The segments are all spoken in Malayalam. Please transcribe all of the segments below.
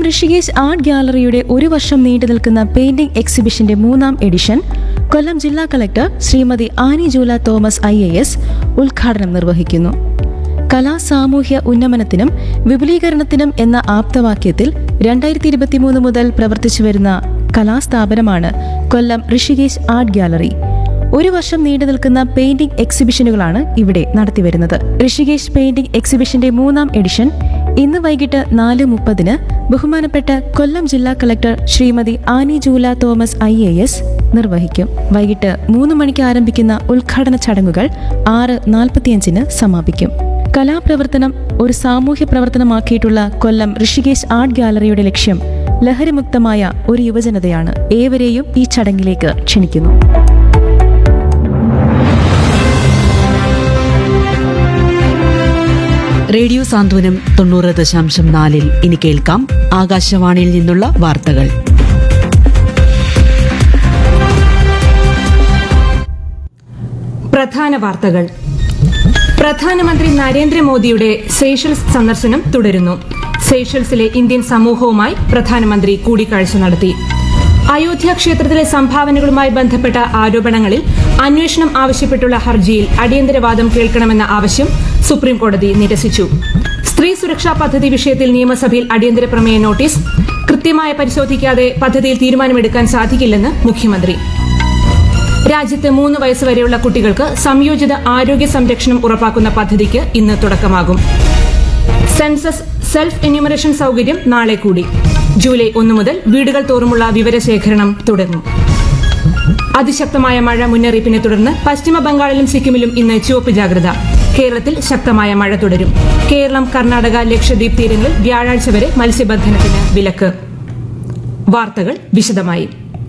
ഋഷികേശ് ആർട്ട് ഗ്യാലറിയുടെ ഒരു വർഷം നീണ്ടു നിൽക്കുന്ന പെയിന്റിംഗ് എക്സിബിഷന്റെ മൂന്നാം എഡിഷൻ കൊല്ലം ജില്ലാ collector Shrimati Annie Jula Thomas I A S ഉദ്ഘാടനം നിർവഹിക്കുന്നു കലാ സാമൂഹ്യ ഉന്നമനത്തിനും വിപുലീകരണത്തിനും എന്ന ആപ്തവാക്യത്തിൽ രണ്ടായിരത്തി ഇരുപത്തിമൂന്ന് മുതൽ പ്രവർത്തിച്ചു വരുന്ന കലാസ്ഥാപനമാണ് കൊല്ലം ഋഷികേശ് ആർട്ട് ഗ്യാലറി ഒരു വർഷം നീണ്ടു നിൽക്കുന്ന പെയിന്റിംഗ് എക്സിബിഷനുകളാണ് ഇവിടെ നടത്തിവരുന്നത് ഋഷികേശ് പെയിന്റിംഗ് എക്സിബിഷന്റെ മൂന്നാം എഡിഷൻ ഇന്ന് വൈകിട്ട് നാല് മുപ്പതിന് ബഹുമാനപ്പെട്ട കൊല്ലം ജില്ലാ collector Shrimati Annie Jula Thomas I A S നിർവഹിക്കും വൈകിട്ട് മൂന്ന് മണിക്ക് ആരംഭിക്കുന്ന ഉദ്ഘാടന ചടങ്ങുകൾ ആറ് നാൽപ്പത്തിയഞ്ചിന് സമാപിക്കും കലാപ്രവർത്തനം ഒരു സാമൂഹ്യ പ്രവർത്തനമാക്കിയിട്ടുള്ള കൊല്ലം ഋഷികേശ് ആർട്ട് ഗാലറിയുടെ ലക്ഷ്യം ലഹരിമുക്തമായ ഒരു യുവജനതയാണ് ഏവരെയും ഈ ചടങ്ങിലേക്ക് ക്ഷണിക്കുന്നു റേഡിയോ സാന്ത്വനം തൊണ്ണൂറ് ദശാംശം നാലിൽ ഇനി കേൾക്കാം ആകാശവാണിയിൽ നിന്നുള്ള വാർത്തകൾ പ്രധാന വാർത്തകൾ പ്രധാനമന്ത്രി നരേന്ദ്രമോദിയുടെ സേഷൽസ് സന്ദർശനം തുടരുന്നു സേഷൽസിലെ ഇന്ത്യൻ സമൂഹവുമായി പ്രധാനമന്ത്രി കൂടിക്കാഴ്ച നടത്തി അയോധ്യ ക്ഷേത്രത്തിലെ സംഭാവനകളുമായി ബന്ധപ്പെട്ട ആരോപണങ്ങളിൽ അന്വേഷണം ആവശ്യപ്പെട്ടുള്ള ഹർജിയിൽ അടിയന്തരവാദം കേൾക്കണമെന്ന ആവശ്യം സുപ്രീംകോടതി നിരസിച്ചു സ്ത്രീ സുരക്ഷാ പദ്ധതി വിഷയത്തിൽ നിയമസഭയിൽ അടിയന്തര പ്രമേയ നോട്ടീസ് കൃത്യമായി പരിശോധിക്കാതെ പദ്ധതിയിൽ തീരുമാനമെടുക്കാൻ സാധിക്കില്ലെന്ന് മുഖ്യമന്ത്രി രാജ്യത്ത് മൂന്ന് വയസ്സുവരെയുള്ള കുട്ടികൾക്ക് സംയോജിത ആരോഗ്യ സംരക്ഷണം ഉറപ്പാക്കുന്ന പദ്ധതിക്ക് ഇന്ന് തുടക്കമാകും സെൻസസ് സെൽഫ് എന്യൂമറേഷൻ സൗകര്യം നാളെ കൂടി ജൂലൈ ഒന്ന് മുതൽ വീടുകൾ തോറുമുള്ള വിവരശേഖരണം തുടങ്ങും അതിശക്തമായ മഴ മുന്നറിയിപ്പിനെ തുടർന്ന് പശ്ചിമ ബംഗാളിലും സിക്കിമിലും ഇന്ന് ചുവപ്പ് ജാഗ്രത കേരളത്തിൽ ശക്തമായ മഴ തുടരും കേരളം കർണാടക ലക്ഷദ്വീപ് തീരങ്ങളിൽ വ്യാഴാഴ്ച വരെ മത്സ്യബന്ധനത്തിന് വിലക്ക് വാർത്തകൾ വിശദമായി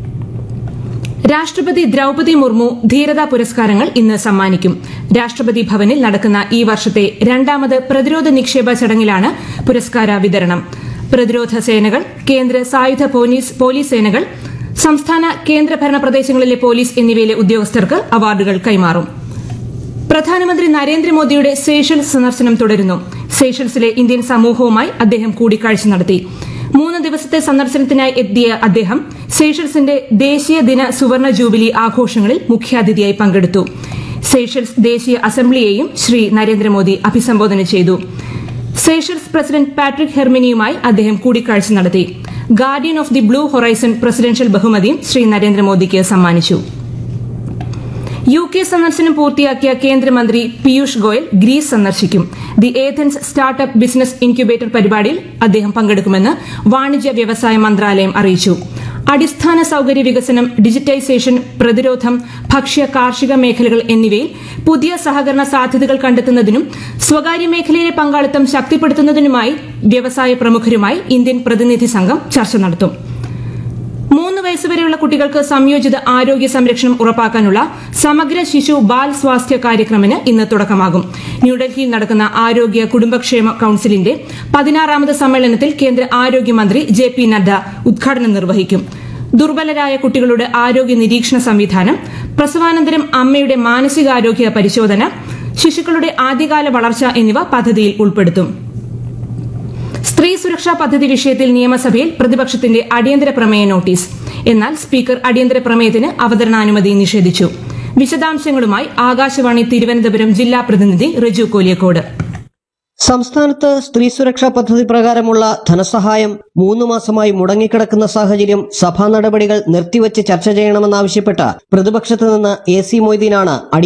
രാഷ്ട്രപതി ദ്രൗപതി മുർമു ധീരതാ പുരസ്കാരങ്ങൾ ഇന്ന് സമ്മാനിക്കും രാഷ്ട്രപതി ഭവനിൽ നടക്കുന്ന ഈ വർഷത്തെ രണ്ടാമത് പ്രതിരോധ നിക്ഷേപ ചടങ്ങിലാണ് പുരസ്കാര വിതരണം പ്രതിരോധ സേനകൾ കേന്ദ്ര സായുധ പോലീസ് പോലീസ് സേനകൾ സംസ്ഥാന കേന്ദ്രഭരണ പ്രദേശങ്ങളിലെ പോലീസ് എന്നിവയിലെ ഉദ്യോഗസ്ഥർക്ക് അവാർഡുകൾ കൈമാറും പ്രധാനമന്ത്രി നരേന്ദ്രമോദിയുടെ സേഷൽസ് സന്ദർശനം തുടരുന്നു സേഷൽസിലെ ഇന്ത്യൻ സമൂഹവുമായി അദ്ദേഹം കൂടിക്കാഴ്ച നടത്തി മൂന്ന് ദിവസത്തെ സന്ദർശനത്തിനായി എത്തിയ അദ്ദേഹം സേഷൽസിന്റെ ദേശീയ ദിന സുവർണ ജൂബിലി ആഘോഷങ്ങളിൽ മുഖ്യാതിഥിയായി പങ്കെടുത്തു സേഷൽസ് ദേശീയ അസംബ്ലിയെയും ശ്രീ നരേന്ദ്രമോദി അഭിസംബോധന ചെയ്തു സേഷൽസ് പ്രസിഡന്റ് പാട്രിക് ഹെർമിനിയുമായി അദ്ദേഹം കൂടിക്കാഴ്ച നടത്തി guardian of the blue horizon presidential ബഹുമതിയും ശ്രീ നരേന്ദ്രമോദിക്ക് സമ്മാനിച്ചു യു കെ സന്ദർശനം പൂർത്തിയാക്കിയ കേന്ദ്രമന്ത്രി പീയൂഷ് ഗോയൽ ഗ്രീസ് സന്ദർശിക്കും the Athens startup business incubator പരിപാടിയിൽ അദ്ദേഹം പങ്കെടുക്കുമെന്ന് വാണിജ്യ വ്യവസായ മന്ത്രാലയം അറിയിച്ചു അടിസ്ഥാന സൌകര്യ വികസനം ഡിജിറ്റൈസേഷൻ പ്രതിരോധം ഭക്ഷ്യ കാർഷിക മേഖലകൾ എന്നിവയിൽ പുതിയ സഹകരണ സാധ്യതകൾ കണ്ടെത്തുന്നതിനും സ്വകാര്യ മേഖലയിലെ പങ്കാളിത്തം ശക്തിപ്പെടുത്തുന്നതിനുമായി വ്യവസായ പ്രമുഖരുമായി ഇന്ത്യൻ പ്രതിനിധി സംഘം ചർച്ച നടത്തും മൂന്ന് വയസ്സുവരെയുള്ള കുട്ടികൾക്ക് സംയോജിത ആരോഗ്യ സംരക്ഷണം ഉറപ്പാക്കാനുള്ള സമഗ്ര ശിശു ബാൽ സ്വാസ്ഥ്യ കാര്യക്രമിന് ഇന്ന് തുടക്കമാകും ന്യൂഡൽഹിയിൽ നടക്കുന്ന ആരോഗ്യ കുടുംബക്ഷേമ കൌൺസിലിന്റെ പതിനാറാമത് സമ്മേളനത്തിൽ കേന്ദ്ര ആരോഗ്യമന്ത്രി ജെ പി നദ്ദ ഉദ്ഘാടനം നിർവഹിക്കും ദുർബലരായ കുട്ടികളുടെ ആരോഗ്യ നിരീക്ഷണ സംവിധാനം പ്രസവാനന്തരം അമ്മയുടെ മാനസികാരോഗ്യ പരിശോധന ശിശുക്കളുടെ ആദ്യകാല വളർച്ച എന്നിവ പദ്ധതിയിൽ ഉൾപ്പെടുത്തും സ്ത്രീ സുരക്ഷാ പദ്ധതി വിഷയത്തിൽ നിയമസഭയിൽ പ്രതിപക്ഷത്തിന്റെ അടിയന്തര പ്രമേയ നോട്ടീസ് എന്നാൽ സ്പീക്കർ അടിയന്തര പ്രമേയത്തിന് അവതരണാനുമതി നിഷേധിച്ചു വിശദാംശങ്ങളുമായി ആകാശവാണി തിരുവനന്തപുരം ജില്ലാ പ്രതിനിധി റിജു കോലിയക്കോട് സംസ്ഥാനത്ത് സ്ത്രീ സുരക്ഷാ പദ്ധതി പ്രകാരമുള്ള ധനസഹായം മൂന്ന് മാസമായി മുടങ്ങിക്കിടക്കുന്ന സാഹചര്യം സഭാ നടപടികൾ നിർത്തിവച്ച് ചർച്ച ചെയ്യണമെന്നാവശ്യപ്പെട്ട് പ്രതിപക്ഷത്ത് നിന്ന് എ സി മൊയ്തീനാണ്